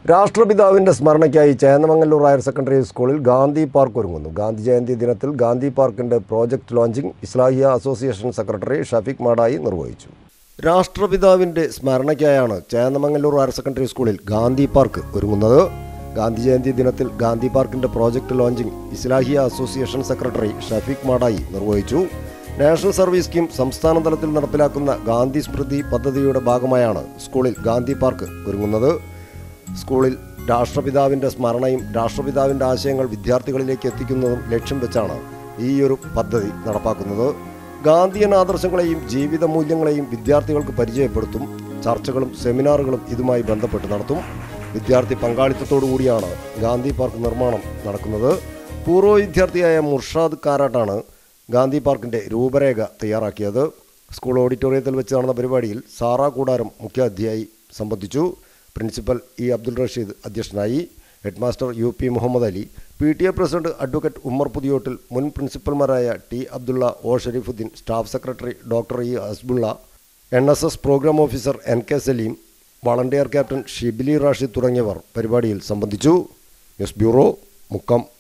രാഷ്ട്രപിതാവിൻ്റെ സ്മരണയ്ക്കായി Chennamangallur higher secondary സ്കൂളിൽ Gandhi park ഒരുങ്ങുന്നു ഗാന്ധി ജയന്തി ദിനത്തിൽ ഗാന്ധി പാർക്കിൻ്റെ project launching Islahiya association secretary Shafeeq Madayi നിർവഹിച്ചു രാഷ്ട്രപിതാവിൻ്റെ സ്മരണയ്ക്കായാണ് ചേന്നമംഗല്ലൂർ ഹയർ സെക്കൻഡറി സ്കൂളിൽ ഗാന്ധി പാർക്ക് ഒരുങ്ങുന്നത് ഗാന്ധി ജയന്തി ദിനത്തിൽ ഗാന്ധി പാർക്കിൻ്റെ project launching Islahiya association secretary Shafeeq Madayi നിർവഹിച്ചു നാഷണൽ സർവീസ് സ്കീം സംസ്ഥാന തലത്തിൽ നടപ്പിലാക്കുന്ന ഗാന്ധി സ്മൃതി പദ്ധതിയുടെ ഭാഗമായാണ് സ്കൂളിൽ ഗാന്ധി പാർക്ക് ഒരുങ്ങുന്നത് സ്കൂളിൽ രാഷ്ട്രപിതാവിൻ്റെ സ്മരണയും രാഷ്ട്രപിതാവിൻ്റെ ആശയങ്ങൾ വിദ്യാർത്ഥികളിലേക്ക് എത്തിക്കുന്നതും ലക്ഷ്യം വെച്ചാണ് ഈ ഒരു പദ്ധതി നടപ്പാക്കുന്നത് ഗാന്ധിയൻ ആദർശങ്ങളെയും ജീവിത മൂല്യങ്ങളെയും വിദ്യാർത്ഥികൾക്ക് പരിചയപ്പെടുത്തും ചർച്ചകളും സെമിനാറുകളും ഇതുമായി ബന്ധപ്പെട്ട് നടത്തും വിദ്യാർത്ഥി പങ്കാളിത്തത്തോടു കൂടിയാണ് ഗാന്ധി പാർക്ക് നിർമ്മാണം നടക്കുന്നത് പൂർവ്വ വിദ്യാർത്ഥിയായ മുർഷാദ് കാരാട്ടാണ് ഗാന്ധി പാർക്കിൻ്റെ രൂപരേഖ തയ്യാറാക്കിയത് സ്കൂൾ ഓഡിറ്റോറിയത്തിൽ വെച്ച് നടന്ന പരിപാടിയിൽ സാറാ കൂടാരം മുഖ്യാതിഥിയായി സംബന്ധിച്ചു പ്രിൻസിപ്പൽ ഇ അബ്ദുൾ റഷീദ് അധ്യക്ഷനായി headmaster U P Muhammad Ali P T A president advocate Ummer Puthiyottil മുൻ പ്രിൻസിപ്പൽമാരായ T Abdulla O Shareefuddeen staff secretary doctor E Hasbulla N S S programme officer N K Saleem volunteer captain Shibili Rashid തുടങ്ങിയവർ പരിപാടിയിൽ സംബന്ധിച്ചു ന്യൂസ് ബ്യൂറോ മുക്കം